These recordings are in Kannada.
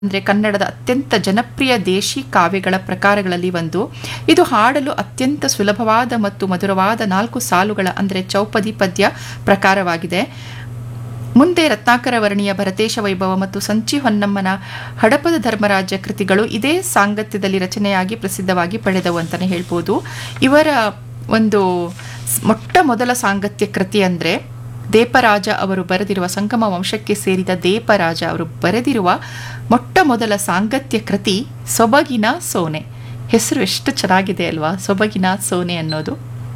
ಅಂದರೆ ಕನ್ನಡದ ಅತ್ಯಂತ ಜನಪ್ರಿಯ ದೇಶಿ ಕಾವ್ಯಗಳ ಪ್ರಕಾರಗಳಲ್ಲಿ ಒಂದು ಇದು ಹಾಡಲು ಅತ್ಯಂತ ಸುಲಭವಾದ ಮತ್ತು ಮಧುರವಾದ ನಾಲ್ಕು ಸಾಲುಗಳ ಅಂದರೆ ಚೌಪದಿ ಪದ್ಯ ಪ್ರಕಾರವಾಗಿದೆ ಮುಂದೆ ರತ್ನಾಕರ ವರ್ಣಿಯ ಭರತೇಶ ವೈಭವ ಮತ್ತು ಸಂಚಿ ಹೊನ್ನಮ್ಮನ ಹಡಪದ ಧರ್ಮರಾಜ ಕೃತಿಗಳು ಇದೇ ಸಾಂಗತ್ಯದಲ್ಲಿ ರಚನೆಯಾಗಿ ಪ್ರಸಿದ್ಧವಾಗಿ ಪಡೆದವು ಅಂತಲೇ ಹೇಳ್ಬೋದು ಇವರ ಒಂದು ಸ್- ಮೊಟ್ಟ ಮೊದಲ ಸಾಂಗತ್ಯ ಕೃತಿ ಅಂದರೆ ದೇಪರಾಜ ಅವರು ಬರೆದಿರುವ ಸಂಗಮ ವಂಶಕ್ಕೆ ಸೇರಿದ ದೇಪರಾಜ ಅವರು ಬರೆದಿರುವ ಮೊಟ್ಟ ಮೊದಲ ಸಾಂಗತ್ಯ ಕೃತಿ ಸೊಬಗಿನ ಸೋನೆ ಹೆಸರು ಎಷ್ಟು ಚೆನ್ನಾಗಿದೆ ಅಲ್ವಾ ಸೊಬಗಿನ ಸೋನೆ ಅನ್ನೋದು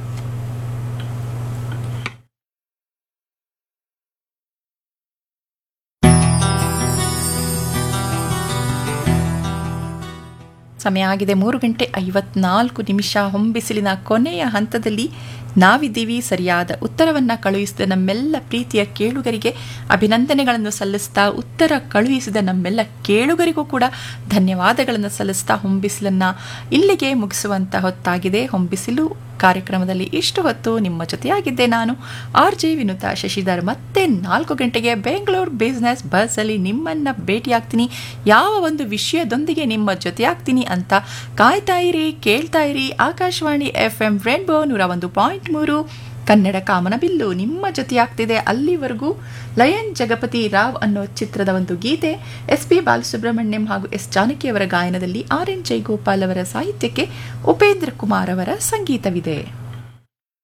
ಸಮಯ ಆಗಿದೆ ಮೂರು ಗಂಟೆ ಐವತ್ನಾಲ್ಕು ನಿಮಿಷ ಹೊಂಬಿಸಿಲಿನ ಕೊನೆಯ ಹಂತದಲ್ಲಿ ನಾವಿದ್ದೀವಿ ಸರಿಯಾದ ಉತ್ತರವನ್ನು ಕಳುಹಿಸಿದ ನಮ್ಮೆಲ್ಲ ಪ್ರೀತಿಯ ಕೇಳುಗರಿಗೆ ಅಭಿನಂದನೆಗಳನ್ನು ಸಲ್ಲಿಸ್ತಾ ಉತ್ತರ ಕಳುಹಿಸಿದ ನಮ್ಮೆಲ್ಲ ಕೇಳುಗರಿಗೂ ಕೂಡ ಧನ್ಯವಾದಗಳನ್ನು ಸಲ್ಲಿಸ್ತಾ ಹೊಂಬಿಸಿಲನ್ನು ಇಲ್ಲಿಗೆ ಮುಗಿಸುವಂತ ಹೊತ್ತಾಗಿದೆ ಹೊಂಬಿಸಿಲು ಕಾರ್ಯಕ್ರಮದಲ್ಲಿ ಇಷ್ಟು ಹೊತ್ತು ನಿಮ್ಮ ಜೊತೆಯಾಗಿದ್ದೆ ನಾನು ಆರ್ ಜೆ ವಿನುತಾ ಶಶಿಧರ್ ಮತ್ತೆ ನಾಲ್ಕು ಗಂಟೆಗೆ ಬೆಂಗಳೂರು ಬಿಸ್ನೆಸ್ ಬಸ್ಸಲ್ಲಿ ನಿಮ್ಮನ್ನು ಭೇಟಿಯಾಗ್ತೀನಿ ಯಾವ ಒಂದು ವಿಷಯದೊಂದಿಗೆ ನಿಮ್ಮ ಜೊತೆಯಾಗ್ತೀನಿ ಅಂತ ಕಾಯ್ತಾ ಇರಿ ಕೇಳ್ತಾ ಇರಿ ಆಕಾಶವಾಣಿ ಎಫ್ ಎಂ ರೇನ್ಬೋ ನೂರ ಒಂದು ಪಾಯಿಂಟ್ ಮೂರು ಕನ್ನಡ ಕಾಮನಬಿಲ್ಲು ನಿಮ್ಮ ಜೊತೆಯಾಗ್ತಿದೆ ಅಲ್ಲಿವರೆಗೂ ಲಯನ್ ಜಗಪತಿ ರಾವ್ ಅನ್ನೋ ಚಿತ್ರದ ಒಂದು ಗೀತೆ ಎಸ್ ಪಿ ಬಾಲಸುಬ್ರಹ್ಮಣ್ಯಂ ಹಾಗೂ ಎಸ್ ಜಾನಕಿಯವರ ಗಾಯನದಲ್ಲಿ ಆರ್ ಎನ್ ಜೈಗೋಪಾಲ್ ಅವರ ಸಾಹಿತ್ಯಕ್ಕೆ ಉಪೇಂದ್ರ ಕುಮಾರ್ ಅವರ ಸಂಗೀತವಿದೆ